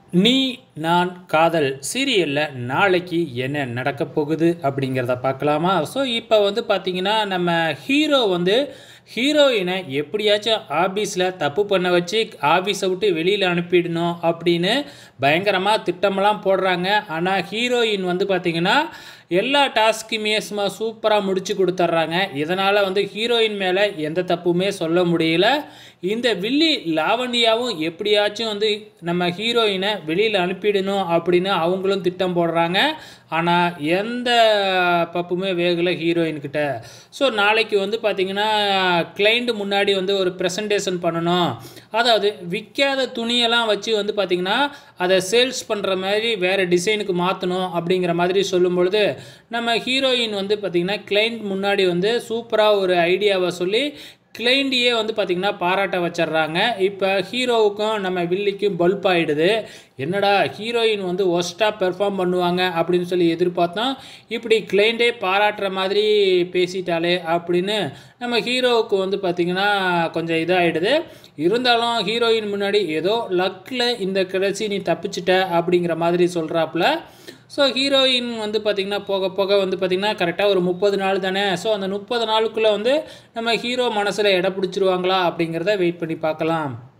நீ நான் காதல் சீரியலில் நாளைக்கு என்ன நடக்க போகுது அப்படிங்கிறத பார்க்கலாமா ஸோ இப்போ வந்து பார்த்தீங்கன்னா நம்ம ஹீரோ வந்து ஹீரோயினை எப்படியாச்சும் ஆஃபீஸில் தப்பு பண்ண வச்சு ஆஃபீஸை விட்டு வெளியில் அனுப்பிடணும் அப்படின்னு பயங்கரமாக திட்டமெல்லாம் போடுறாங்க ஆனால் ஹீரோயின் வந்து பார்த்திங்கன்னா எல்லா டாஸ்க்குமே சும்மா சூப்பராக முடிச்சு கொடுத்துட்றாங்க இதனால் வந்து ஹீரோயின் மேலே எந்த தப்புமே சொல்ல முடியல இந்த வில்லி லாவண்யாவும் எப்படியாச்சும் வந்து நம்ம ஹீரோயினை வெளியில் அனுப்பிடணும் அப்படின்னு அவங்களும் திட்டம் போடுறாங்க ஆனால் எந்த பப்புமே வேகலை ஹீரோயின்கிட்ட ஸோ நாளைக்கு வந்து பார்த்திங்கன்னா கிளைண்ட் முன்னாடி வந்து ஒரு ப்ரெசன்டேஷன் பண்ணணும் அதாவது விற்காத துணியெல்லாம் வச்சு வந்து பார்த்திங்கன்னா அதை சேல்ஸ் பண்ணுற மாதிரி வேறு டிசைனுக்கு மாற்றணும் அப்படிங்கிற மாதிரி சொல்லும் பொழுது நம்ம ஹீரோயின் வந்து பார்த்திங்கன்னா கிளைண்ட் முன்னாடி வந்து சூப்பராக ஒரு ஐடியாவை சொல்லி கிளைண்டியே வந்து பார்த்திங்கன்னா பாராட்ட வச்சிடுறாங்க இப்போ ஹீரோவுக்கும் நம்ம வில்லிக்கும் பல்ப் ஆகிடுது என்னடா ஹீரோயின் வந்து ஒஸ்ட்டாக பெர்ஃபார்ம் பண்ணுவாங்க அப்படின்னு சொல்லி எதிர்பார்த்தோம் இப்படி கிளைண்டே பாராட்டுற மாதிரி பேசிட்டாலே அப்படின்னு நம்ம ஹீரோவுக்கு வந்து பார்த்திங்கன்னா கொஞ்சம் இதாகிடுது இருந்தாலும் ஹீரோயின் முன்னாடி ஏதோ லக்கில் இந்த கடைசி நீ தப்பிச்சிட்ட அப்படிங்கிற மாதிரி சொல்கிறாப்புல ஸோ ஹீரோயின் வந்து பார்த்திங்கன்னா போக போக வந்து பார்த்திங்கன்னா கரெக்டாக ஒரு முப்பது நாள் தானே ஸோ அந்த முப்பது நாளுக்குள்ளே வந்து நம்ம ஹீரோ மனசில் இடம் பிடிச்சிருவாங்களா அப்படிங்கிறத வெயிட் பண்ணி பார்க்கலாம்